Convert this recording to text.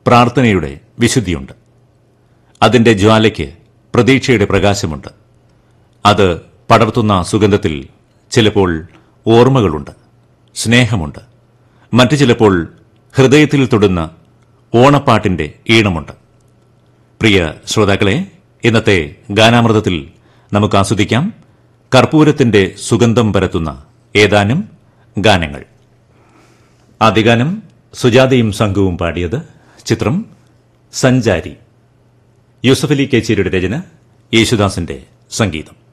പ്രാർത്ഥനയുടെ വിശുദ്ധിയുണ്ട് അതിന്റെ ജ്വാലയ്ക്ക് പ്രതീക്ഷയുടെ പ്രകാശമുണ്ട് അത് പടർത്തുന്ന സുഗന്ധത്തിൽ ചിലപ്പോൾ ഓർമ്മകളുണ്ട് സ്നേഹമുണ്ട് മറ്റു ചിലപ്പോൾ ഹൃദയത്തിൽ തൊടുന്ന ഓണപ്പാട്ടിന്റെ ഈണമുണ്ട് പ്രിയ ശ്രോതാക്കളെ ഇന്നത്തെ ഗാനാമൃതത്തിൽ നമുക്ക് ആസ്വദിക്കാം കർപ്പൂരത്തിന്റെ സുഗന്ധം പരത്തുന്ന ഏതാനും ഗാനങ്ങൾ ആദ്യഗാനം സുജാതയും സംഘവും പാടിയത് ചിത്രം സഞ്ചാരി യൂസഫലി കേച്ചേരിയുടെ രചന യേശുദാസിന്റെ സംഗീതം